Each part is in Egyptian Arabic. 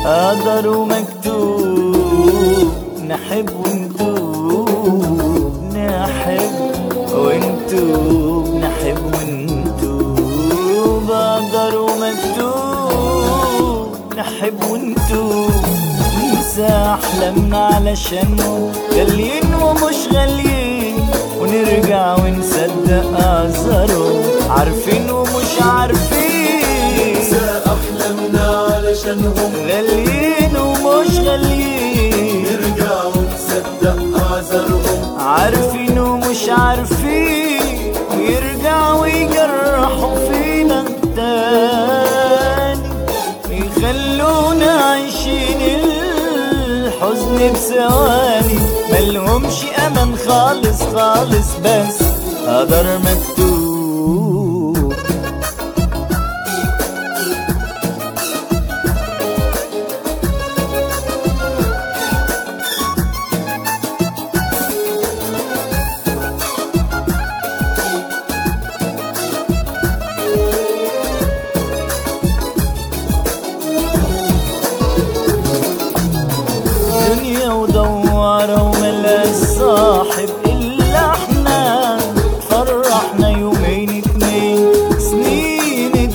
قدر ومكتوب نحب ونتوب نحب ونتوب نحب ونتوب قدر ومكتوب نحب ونتوب ننسى أحلامنا علشانه غاليين ومش غاليين ونرجع ونصدق أعذاره عارفين ومش عارفين ننسى أحلامنا علشانهم غاليين ومش غاليين نرجع ونصدق أعذارهم عارفين ومش عارفين ويرجعوا يجرحوا فينا تاني ويخلونا عايشين الحزن بثواني ملهمش أمل خالص خالص بس قدر مكتوب دنيا ودوارة وملاش صاحب إلا احنا فرحنا يومين اتنين سنين يا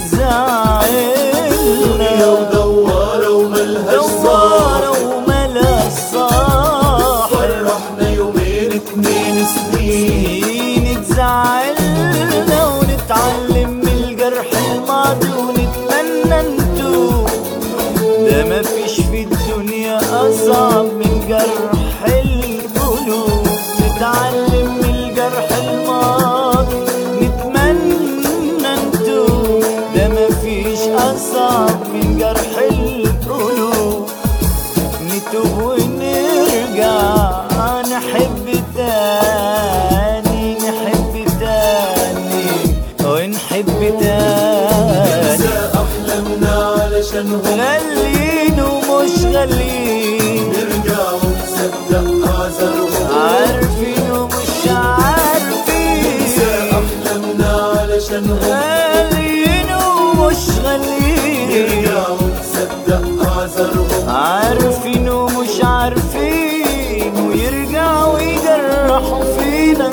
تزعلنا ودوارة وملهاش دوارة صاحب وملاش صاحب فرحنا يومين اتنين سنين سنين تزعلنا ونتعلم من الجرح الماضي ونتمنى نتوب ده مفيش في الدنيا أصعب من جرح القلوب نتعلم من الجرح الماضي نتمنى نتوب ده مفيش أصعب من جرح القلوب نتوب ونرجع نحب تاني نحب تاني ونحب تاني ننسى أحلامنا علشانهم غاليين ومش غاليين نرجع ونصدق أعذارهم عارفين ومش عارفين ننسى أحلامنا علشانهم غاليين ومش غاليين نرجع ونصدق أعذارهم عارفين ومش عارفين ويرجعوا يجرحوا فينا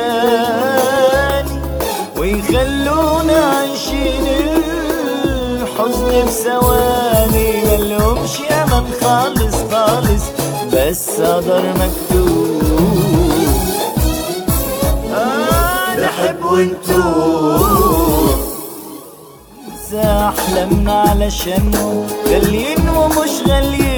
تاني ويخلونا عايشين الحزن بثواني ملهمش أمل خالص خالص بس قدر مكتوب آه نحب ونتوب ننسى أحلامنا علشانه غاليين ومش غاليين